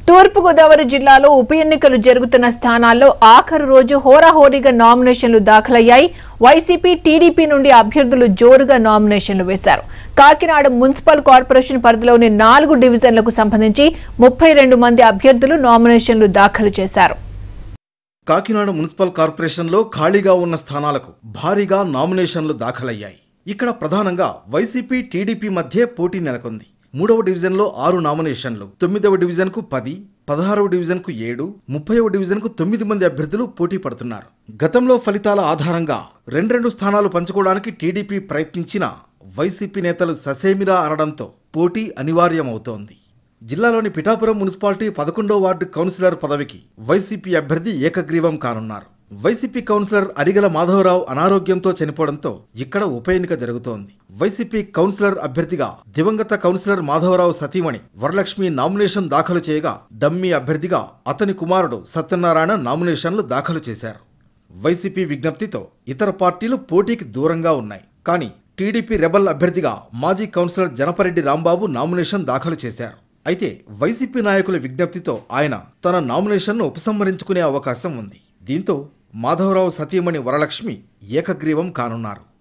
తూర్పుగోదావరి జిల్లాలో ఉప ఎన్నికలు జరుగుతున్న స్థానాల్లో ఆఖరు రోజు హోరాహోరీగా నామినేషన్లు దాఖలయ్యాయి వైసీపీ టీడీపీ నుండి అభ్యర్థులు జోరుగా నామినేషన్లు వేశారు కాకినాడ మున్సిపల్ కార్పొరేషన్ పరిధిలోని నాలుగు డివిజన్లకు సంబంధించి ముప్పై రెండు మంది అభ్యర్థులు నామినేషన్లు దాఖలు చేశారు కాకినాడ మున్సిపల్ కార్పొరేషన్లో ఖాళీగా ఉన్న స్థానాలకు భారీగా నామినేషన్లు దాఖలయ్యాయి ఇక్కడ ప్రధానంగా వైసీపీ టీడీపీ మధ్య పోటీ నెలకొంది మూడవ డివిజన్లో ఆరు నామినేషన్లు తొమ్మిదవ డివిజన్కు పది పదహారవ డివిజన్కు ఏడు ముప్పైవ డివిజన్కు తొమ్మిది మంది అభ్యర్థులు పోటీ పడుతున్నారు గతంలో ఫలితాల ఆధారంగా రెండు రెండు స్థానాలు పంచుకోవడానికి టీడీపీ ప్రయత్నించినా వైసీపీ నేతలు ససేమిరా అనడంతో పోటీ అనివార్యమవుతోంది జిల్లాలోని పిఠాపురం మున్సిపాలిటీ పదకొండో వార్డు కౌన్సిలర్ పదవికి వైసీపీ అభ్యర్థి ఏకగ్రీవం కానున్నారు వైసీపీ కౌన్సిలర్ అరిగల మాధవరావు అనారోగ్యంతో చనిపోవడంతో ఇక్కడ ఉప ఎన్నిక జరుగుతోంది వైసీపీ కౌన్సిలర్ అభ్యర్థిగా దివంగత కౌన్సిలర్ మాధవరావు సతీమణి వరలక్ష్మి నామినేషన్ దాఖలు చేయగా డమ్మీ అభ్యర్థిగా అతని కుమారుడు సత్యనారాయణ నామినేషన్లు దాఖలు చేశారు వైసీపీ విజ్ఞప్తితో ఇతర పార్టీలు పోటీకి దూరంగా ఉన్నాయి కానీ టీడీపీ రెబల్ అభ్యర్థిగా మాజీ కౌన్సిలర్ జనపరెడ్డి రాంబాబు నామినేషన్ దాఖలు చేశారు అయితే వైసీపీ నాయకుల విజ్ఞప్తితో ఆయన తన నామినేషన్ను ఉపసంహరించుకునే అవకాశం ఉంది దీంతో మాధవరావు సతీమణి వరలక్ష్మి ఏకగ్రీవం కానున్నారు